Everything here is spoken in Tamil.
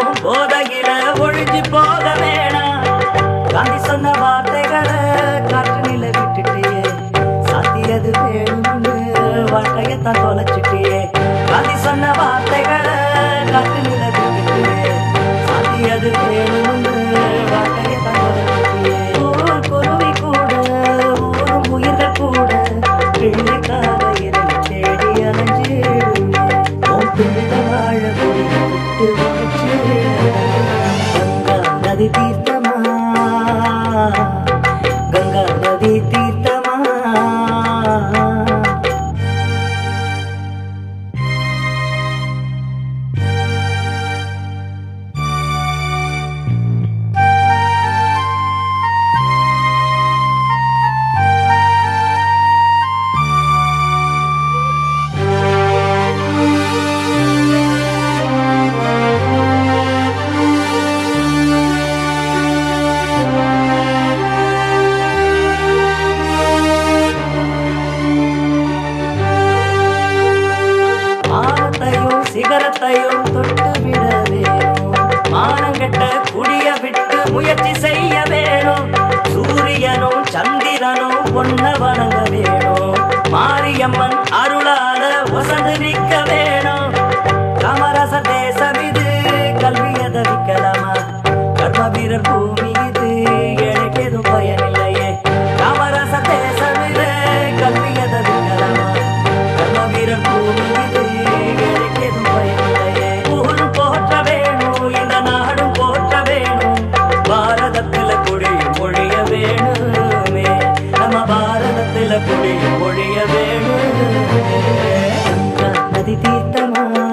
நாளும் போதையில ஒழிஞ்சு போக வேணாம் காந்தி சொன்ன வார்த்தைகளை காற்றினில விட்டுட்டியே சாத்தியது வேணும்னு வாழ்க்கையத்தான் தொலைச்சிட்டியே காந்தி சொன்ன வார்த்தைகளை காற்றினில விட்டுட்டியே சாத்தியது வேணும்னு வாழ்க்கையத்தான் தொலைச்சிட்டியே ஊர் குருவி கூட ஊரும் உயிர்கள் கூட பிள்ளைக்காக இருந்து தேடி அலைஞ்சிடுமே உன் பிள்ளை வாழ போய் விட்டு வச்சு கங்கா நதி தீர்த்தமா கங்கா நதி தீர்த்தமா மானத்தையும் சிகரத்தையும் தொட்டு விட வேணும் மானங்கெட்ட குடிய விட்டு முயற்சி செய்ய வேணும் சூரியனும் சந்திரனும் ஒன்ன வணங்க வேணும் மாரியம்மன் அருளால வசந்து நிற்க வேணும் காமராச தேசம் இது கல்வியத விக்கலாமா கர்ம வீரர் பூமி இது எனக்கு எதுவும் பயனில்லையே காமராச தேசம் இது கல்வியத விக்கலாமா கர்ம வீரர் பூமி இது எனக்கு எதுவும் பயனில்லையே ஊரும் போற்ற வேணும் இந்த நாடும் போற்ற வேணும் பாரதத்துல குடியும் ஒழிய வேணுமே நம்ம பாரதத்துல குடியும் ஒழிய வேணுமே கங்கா நதி தீர்த்தமா